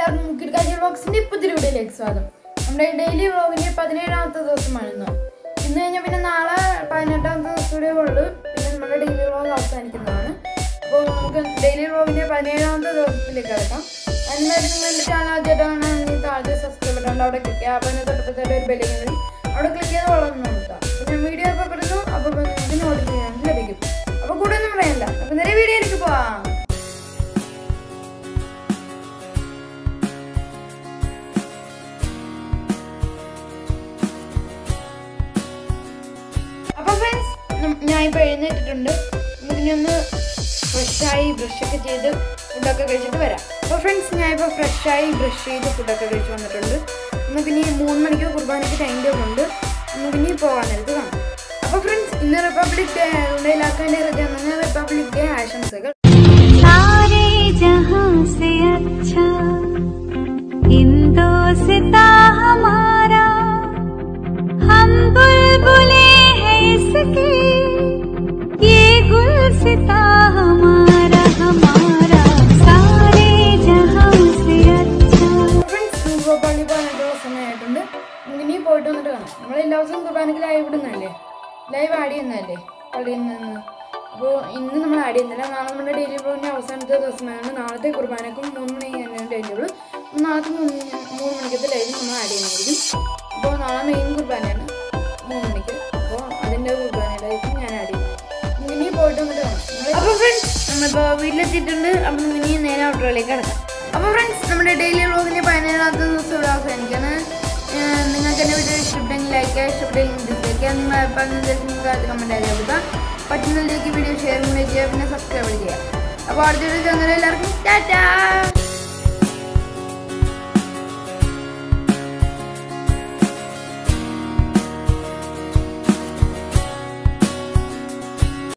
എല്ലാവർക്കും മുക്കിട്ട് വ്ളോഗ്സിന്റെ പുതിയ വീഡിയോയിലേക്ക് സ്വാഗതം നമ്മുടെ ഡെയിലി വ്ളോഗിന്റെ പതിനേഴാമത്തെ ദിവസമാണ് ഇന്ന് ഇന്ന് കഴിഞ്ഞാൽ പിന്നെ നാളെ പതിനെട്ടാമത്തെ ദിവസത്തൂടെ ഉള്ളു പിന്നെ നമ്മുടെ ഡെയിലി വ്ളോഗ് അവസാനിക്കുന്നതാണ് അപ്പോൾ നമുക്ക് ഡെയിലി വ്ളോഗിന്റെ പതിനേഴാമത്തെ ദിവസത്തിലേക്ക് കിടക്കാം അതിനായിട്ട് നിങ്ങൾ എൻ്റെ ചാനൽ ആദ്യമായിട്ടാണ് നിങ്ങൾ താഴത്തെ സബ്സ്ക്രൈബ് ബട്ടൺ അവിടെ ക്ലിക്ക് ചെയ്യുക അപ്പോൾ അതിന് തൊട്ടപ്പത്തേടെ ഒരു ബെല്ലിങ് കൂടി അവിടെ ക്ലിക്ക് ചെയ്ത് വളർന്നു നോക്കുക അപ്പോൾ ഞാൻ വീഡിയോ ഒക്കെ പെടുന്നു അപ്പോൾ നിങ്ങൾക്ക് നോട്ടിഫിക്കേഷൻ ലഭിക്കും അപ്പോൾ കൂടെ ഒന്നും പറയണ്ട അപ്പോൾ നേരെ വീഡിയോയിലേക്ക് പോവാം അപ്പൊ ഫ്രണ്ട്സ് ഞാൻ ഇപ്പൊ എഴുന്നേറ്റിട്ടുണ്ട് നമുക്കിനി ഒന്ന് ഫ്രഷായി ബ്രഷൊക്കെ ചെയ്ത് ഫുഡൊക്കെ കഴിച്ചിട്ട് വരാം അപ്പോൾ ഫ്രണ്ട്സ് ഞാൻ ഇപ്പോൾ ഫ്രഷായി ബ്രഷ് ചെയ്ത് ഫുഡൊക്കെ കഴിച്ച് വന്നിട്ടുണ്ട് നമുക്കിനി മൂന്ന് മണിക്ക് കുർബാനയ്ക്ക് ടൈം ടേബിൾ ഉണ്ട് നമുക്കിനി പോകാൻ നേരത്ത് കാണാം അപ്പോൾ ഫ്രണ്ട്സ് ഇന്ന് റിപ്പബ്ലിക് ഡേ ആയതുകൊണ്ട് എല്ലാവർക്കും ഹൃദയം നിന്ന് റിപ്പബ്ലിക് ഡേ ആശംസകൾ सारे जहां से अच्छा हिंदोस्ता हमारा हम बुलबुले हैं इसके ये गुलसिता हमारा हमारा सारे जहां से अच्छा ഫ്രണ്ട്സ് നമുക്ക് പള്ളി പോകാനായിട്ടുള്ള സമയമായിട്ടുണ്ട് നമുക്കിനി പോയിട്ട് വന്നിട്ട് കാണാം നമ്മൾ എല്ലാ ദിവസവും കുർബാനയ്ക്ക് ലൈവ് ഇടുന്നല്ലേ ലൈവ് ആഡ് ചെയ്യുന്നതല്ലേ പള്ളിയിൽ നിന്ന് അപ്പോൾ ഇന്ന് നമ്മൾ ആഡ് ചെയ്യുന്നില്ല നാളെ നമ്മുടെ ഡെയിലി ബ്ലോഗിൻ്റെ അവസാനത്തെ ദിവസമാണ് നാളത്തെ കുർബാനക്കും മൂന്ന് മണി തന്നെയാണ് ഡെയിലി ബ്ലോഗ് നാളത്തെ മൂന്ന് മൂന്ന് മണിക്കത്തെ ലൈവ് നമ്മൾ ആഡ് ചെയ്യുന്നതായിരിക്കും അപ്പോൾ നാളെ മെയിൻ കുർബാനയാണ് മൂന്ന് മണിക്ക് അപ്പോൾ അതിൻ്റെ കുർബാനയിലായിരിക്കും ഞാൻ ആഡ് ചെയ്യുന്നത് ഇനി പോയിട്ട് വന്നിട്ട് കാണാം അപ്പോൾ ഫ്രണ്ട്സ് നമ്മളിപ്പോൾ വീട്ടിലെത്തിയിട്ടുണ്ട് അപ്പം ഇനി നേരെ ഔട്ടറിലേക്ക് കിടക്കാം അപ്പോൾ ഫ്രണ്ട്സ് നമ്മുടെ ഡെയിലി വ്ളോഗിൻ്റെ പതിനേഴാമത്തെ ദിവസം ഇവിടെ അവസാനിക്കാണ് ഏഹ് നിങ്ങൾക്ക് എൻ്റെ വീഡിയോ ഇഷ്ടപ്പെട്ടെങ്കിൽ ലൈക്ക് ചെയ്യുക ഇഷ്ടപ്പെട്ടെങ്കിൽ ഡിസ്ലൈക്ക് ചെയ്യുക നിങ്ങൾ അഭിപ്രായം നിർദ്ദേശം നിങ്ങൾക്ക് അത് കമൻറ്റ് അറിയാവുക പറ്റുന്നതിലേക്ക് വീഡിയോ ഷെയർ കൂടി ചെയ്യുക പിന്നെ സബ്സ്ക്രൈബ് ചെയ്യുക അപ്പോൾ അടുത്ത വീഡിയോ എല്ലാവർക്കും ടാറ്റാ